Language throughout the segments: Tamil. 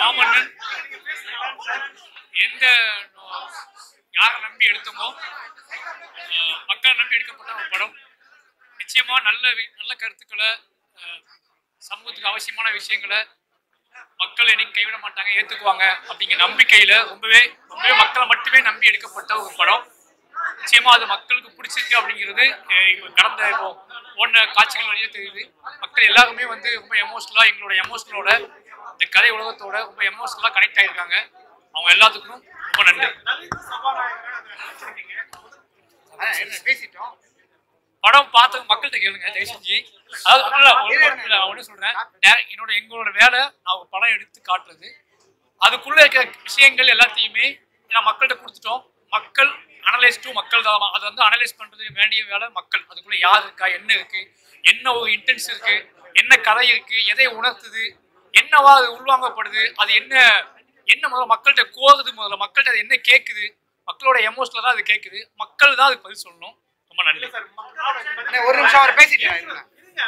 மாமன்னன் எந்த யாரை நம்பி எடுத்தோமோ அஹ், மக்களை நம்பி எடுக்கப்பட்ட ஒரு படம் நிச்சயமா நல்ல வி- நல்ல கருத்துக்களை அஹ், சமூகத்துக்கு அவசியமான விஷயங்களை மக்கள் என்னைக்கு கைவிட மாட்டாங்க ஏத்துக்குவாங்க அப்படிங்கிற நம்பிக்கையில ரொம்பவே ரொம்பவே மக்களை மட்டுமே நம்பி எடுக்கப்பட்ட ஒரு படம் நிச்சயமா அது மக்களுக்கு பிடிச்சிருக்கு அப்படிங்கிறது அஹ், இப்ப கடந்த இப்போ ஓடின காட்சிகள் வழியே தெரியுது மக்கள் எல்லாருமே வந்து ரொம்ப எமோஷனலா எங்களோட எமோஷனலோட இந்த கதை உலகத்தோட ரொம்ப எமோஷனலா கனெக்ட் ஆயிருக்காங்க அவங்க எல்லாத்துக்கும் ரொம்ப நன்றி பேசிட்டோம் படம் பார்த்து மக்கள்கிட்ட கேளுங்க தயவு செஞ்சு அதாவது இல்ல, ஒரு- ஒரு- இல்ல, ஒண்ணு சொல்றேன் டே- என்னோட எங்களோட வேலை நான் ஒரு படம் எடுத்து காட்டுறது அதுக்குள்ள இருக்கிற விஷயங்கள் எல்லாத்தையுமே நான் மக்கள்கிட்ட கொடுத்துட்டோம் மக்கள் அனலைஸ் டு மக்கள் தான் அது வந்து அனலைஸ் பண்றது வேண்டிய வேலை மக்கள் அதுக்குள்ள யார் இருக்கா என்ன இருக்கு என்ன ஒரு இன்டென்ஸ் இருக்கு என்ன கதை இருக்கு எதை உணர்த்துது என்னவா அது உள்வாங்கப்படுது அது என்ன என்ன முதல்ல மக்கள்கிட்ட கோருது முதல்ல மக்கள்கிட்ட அது என்ன கேட்குது மக்களோட எமோஷனில் தான் அது கேட்குது மக்கள் தான் அதுக்கு பதில் சொல்லணும் ரொம்ப நன்றி அண்ணே, ஒரு நிமிஷம் அவர் பேசிட்டேன் இருங்க.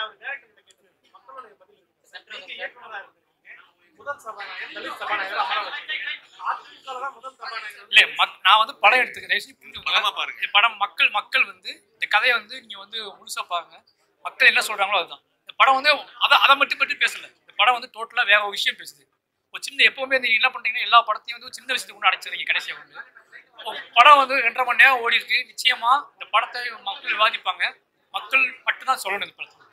இல்ல மக் நான் வந்து படம் எடுத்துக்கிறேன் தயவு செஞ்சு புரிஞ்சுக்கோங்க. படமா பாருங்க. இந்த படம் மக்கள் மக்கள் வந்து இந்த கதையை வந்து நீங்க வந்து முழுசா பாருங்க மக்கள் என்ன சொல்றாங்களோ அதுதான் இந்த படம் வந்து அதை அதை மட்டும் மட்டும் பேசல இந்த படம் வந்து டோட்டலா வேற ஒரு விஷயம் பேசுது ஒரு சின்ன எப்பவுமே வந்து நீங்க என்ன பண்றீங்கன்னா எல்லா படத்தையும் வந்து ஒரு சின்ன விஷயத்துக்கு கொண்டு அடைச்சிருங்க கடைசியா வந்து இப்போ படம் வந்து ரெண்டரை மணி நேரம் ஓடி இருக்கு நிச்சயமா இந்த படத்தை மக்கள் விவாதிப்பாங்க மக்கள் மட்டும்தான் சொல்லணும் இந்த படத்தை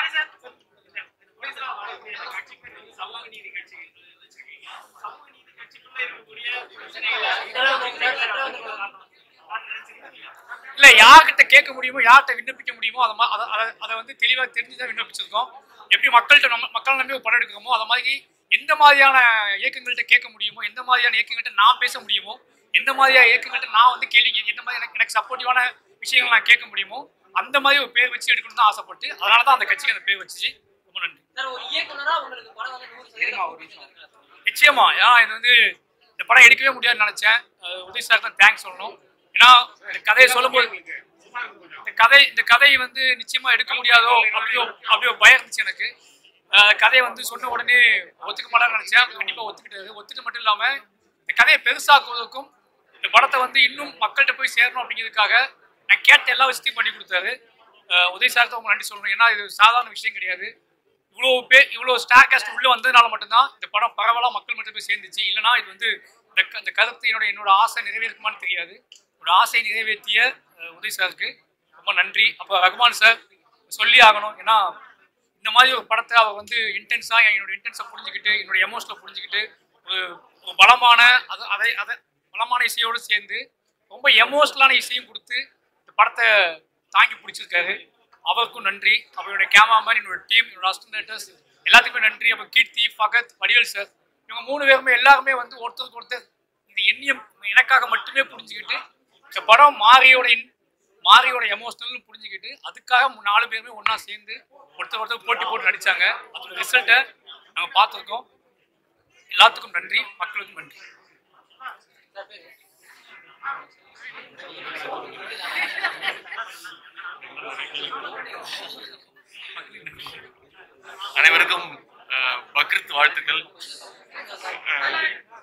இல்ல யார்கிட்ட கேட்க முடியுமோ யார்கிட்ட விண்ணப்பிக்க முடியுமோ அதை மா- அதை- அதை- அதை வந்து தெளிவா தெரிஞ்சுதான் விண்ணப்பிச்சிருக்கோம் எப்படி மக்கள்கிட்ட நம்ம மக்கள் நம்பி ஒரு படம் எடுக்கிறோமோ அது மாதிரி எந்த மாதிரியான இயக்கங்கள்ட்ட கேட்க முடியுமோ எந்த மாதிரியான இயக்கங்கள்ட்ட நான் பேச முடியுமோ எந்த மாதிரியான இயக்கங்கள்ட்ட நான் வந்து கேள்வி கே- எந்த மாதிரி எனக்கு எனக்கு சப்போர்ட்டிவான விஷயங்கள் நான் கேட்க முடியுமோ அந்த மாதிரி ஒரு பேர் வச்சு எடுக்கணும்னு தான் ஆசைப்பட்டு அதனால தான் அந்த கட்சிக்கு அந்த பேர் வச்சுச்சு ரொம்ப நன்றி சார் ஒரு இயக்குனரா உங்களுக்கு படம் வந்து நூறு இருங்க, ஒரு சதவீதம் நிமிஷம். நிச்சயமா ஏன்னா இது வந்து இந்த படம் எடுக்கவே முடியாதுன்னு நினைச்சேன் அஹ் உதய் சார் தான் தேங்க்ஸ் சொல்லணும் ஏன்னா இந்த கதையை சொல்லும்போது இந்த கதை இந்த கதை வந்து நிச்சயமா எடுக்க முடியாதோ அப்படியோ அப்படியோ பயம் இருந்துச்சு எனக்கு அஹ் கதையை வந்து சொன்ன உடனே ஒத்துக்க மாட்டான்னு நினைச்சேன் கண்டிப்பா ஒத்துக்கிட்டாரு ஒத்துக்க மட்டும் இல்லாம இந்த கதையை பெருசாக்குவதற்கும் இந்த படத்தை வந்து இன்னும் மக்கள்கிட்ட போய் சேரணும் அப்படிங்கிறதுக்காக நான் கேட்ட எல்லா விஷயத்தையும் பண்ணி கொடுத்தாரு அஹ் உதய் சார் தான் நன்றி சொல்லணும் ஏன்னா இது சாதாரண விஷயம் கிடையாது இவ்வளோ பேர் இவ்வளோ ஸ்டார் காஸ்ட் உள்ள வந்ததுனால மட்டும்தான் இந்த படம் பரவலாக மக்கள் மட்டும் போய் சேர்ந்துச்சு இல்லைனா இது வந்து இந்த க- இந்த கருத்து என்னோட என்னோட ஆசை நிறைவேறுமான்னு தெரியாது என்னோட ஆசையை நிறைவேற்றிய அஹ், உதய் சாருக்கு ரொம்ப நன்றி அப்போ ரகுமான் சார் சொல்லி ஆகணும் ஏன்னா இந்த மாதிரி ஒரு படத்தை அவர் வந்து இன்டென்ஸாக என்னோட இன்டென்ஸை புரிஞ்சுக்கிட்டு என்னோட எமோஷனை புரிஞ்சுக்கிட்டு ஒரு ஒரு பலமான அது அதை அதை பலமான இசையோடு சேர்ந்து ரொம்ப எமோஷனலான இசையும் கொடுத்து இந்த படத்தை தாங்கி பிடிச்சிருக்காரு அவருக்கும் நன்றி அவருடைய கேமராமேன் என்னோட டீம் என்னோட அசிஸ்டன்டர்ஸ் எல்லாத்துக்குமே நன்றி அப்புறம் கீர்த்தி ஃபகத் வடிவேல் சார் இவங்க மூணு பேருமே எல்லாருமே வந்து ஒருத்தருக்கு ஒருத்தர் இந்த எண்ணியம் எனக்காக மட்டுமே புரிஞ்சுக்கிட்டு இந்த படம் மாரியோட இன்- மாரியோட எமோஷனல் புரிஞ்சுக்கிட்டு அதுக்காக மூ- நாலு பேருமே ஒண்ணா சேர்ந்து ஒருத்தர் ஒருத்தர் போட்டி போட்டு நடிச்சாங்க அதோட ரிசல்ட்டை நாங்கள் பார்த்துருக்கோம் எல்லாத்துக்கும் நன்றி மக்களுக்கும் நன்றி அனைவருக்கும் அஹ், பக்ரீத் வாழ்த்துக்கள் அஹ்,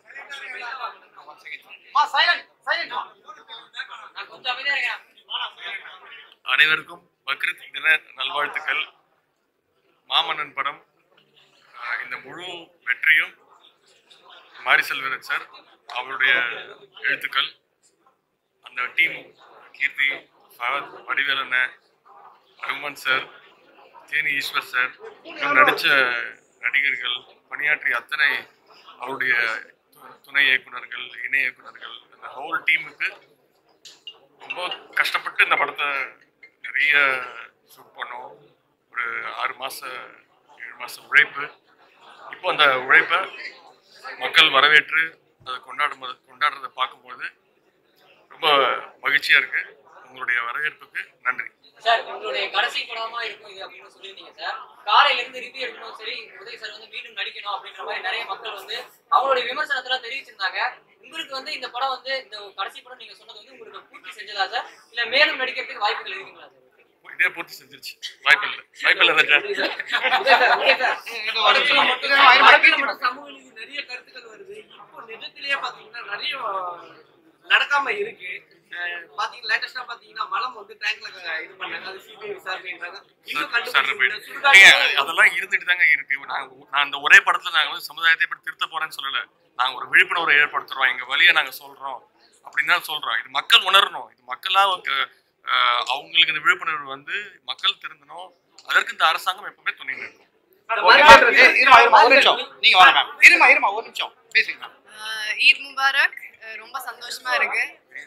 நான் கொஞ்சம் அமைதியா இருக்கேன் அனைவருக்கும் பக்ரீத் தின நல்வாழ்த்துக்கள் மாமன்னன் படம் அஹ், இந்த முழு வெற்றியும் மாரி செல்வரன் சார் அவருடைய எழுத்துக்கள் அந்த டீம் கீர்த்தி ஃபகத் வடிவேலண்ண ரகுமான் சார் தேனி ஈஸ்வர் சார் இன்னும் நடித்த நடிகர்கள் பணியாற்றிய அத்தனை அவருடைய து- துணை இயக்குனர்கள் இணை இயக்குனர்கள் அந்த ஹோல் டீமுக்கு ரொம்ப கஷ்டப்பட்டு இந்த படத்தை நிறைய ஷூட் பண்ணோம் ஒரு ஆறு மாதம் ஏழு மாதம் உழைப்பு இப்போ அந்த உழைப்பை மக்கள் வரவேற்று அதை கொண்டாடும் போது- கொண்டாடுறதை பார்க்கும்போது ரொம்ப மகிழ்ச்சியாக இருக்குது உங்களுடைய வரவேற்புக்கு நன்றி சார் உங்களுடைய கடைசி படமா இருக்கும் இது அப்படின்னு சொல்லியிருந்தீங்க சார் காலையில இருந்து ரிவ்யூ எடுக்கணும் சரி உதய் சார் வந்து மீண்டும் நடிக்கணும் அப்படின்ற மாதிரி நிறைய மக்கள் வந்து அவங்களுடைய விமர்சனத்துல தெரிவிச்சிருந்தாங்க உங்களுக்கு வந்து இந்த படம் வந்து இந்த கடைசி படம் நீங்க சொன்னது வந்து உங்களுக்கு பூர்த்தி செஞ்சதா சார் இல்ல மேலும் நடிக்கிறதுக்கு வாய்ப்புகள் இருக்குங்களா சார் இதே பூர்த்தி செஞ்சிருச்சு வாய்ப்பு இல்லை வாய்ப்பு இல்லை ராஜா படத்துல மட்டும்தான் படத்துல மட்டும் சமூக நீதி நிறைய கருத்துக்கள் விஷயங்கள் வருது இப்போ நிஜத்திலேயே பாத்தீங்கன்னா நிறைய நடக்காம இருக்கு அஹ் பாத்தீங்கன்னா லேட்டஸ்டா பாத்தீங்கன்னா மலம் வந்து டேங்க்ல இது பண்ணாங்க அது சிபிஐ விசாரணைன்றாங்க இன்னும் சார் கண்டுபிடிக்கல. ஏங்க, சுடுகாட்டுல அதெல்லாம் இருந்துட்டு தாங்க இருக்கு நாங்க நான் அந்த ஒரே படத்துல நாங்க வந்து சமுதாயத்தை எப்படி திருத்த போறேன்னு சொல்லல நாங்க ஒரு விழிப்புணர்வை ஏற்படுத்துறோம் எங்க வழியை நாங்க சொல்றோம் அப்படின்னு தான் சொல்றோம் இது மக்கள் உணரணும் இது மக்களா ஒரு, அஹ், அவங்களுக்கு இந்த விழிப்புணர்வு வந்து மக்கள் திருந்தணும் அதற்கு இந்த அரசாங்கம் எப்பவுமே துணை நிற்கும் அந்த ஓகே, மாதிரி மேம். ஏய், இருமா இருமா ஒரு நிமிஷம் நீங்க வாங்க மேம் இருமா இருமா ஒரு நிமிஷம் பேசுங்க மேம் ஆஹ் ஈத் முபாரக் அஹ் ரொம்ப சந்தோஷமா இருக்கு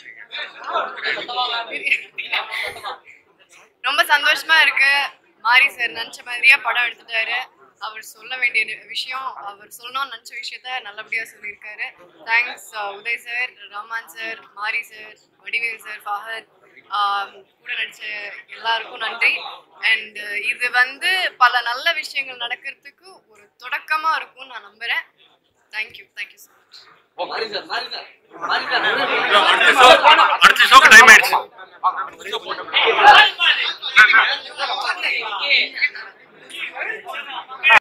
ரொம்ப சந்தோஷமா இருக்கு மாரி சார் நினைச்ச மாதிரியே படம் எடுத்துட்டாரு அவர் சொல்ல வேண்டிய நி- விஷயம் அவர் சொல்லணும்னு நினைச்ச விஷயத்த நல்லபடியா சொல்லியிருக்காரு thanks Uday sir Rahman sir Mari sir Vadivel sir Fahadh ஆஹ் கூட நடிச்ச எல்லாருக்கும் நன்றி அண்ட் இது வந்து பல நல்ல விஷயங்கள் நடக்கிறதுக்கு ஒரு தொடக்கமா இருக்கும்னு நான் நம்புறேன் thank you thank you so much Mari sir Mari sir Mari sir அடுத்த show- அடுத்த ஷோக்கு டைம் ஆயிடுச்சு Okay.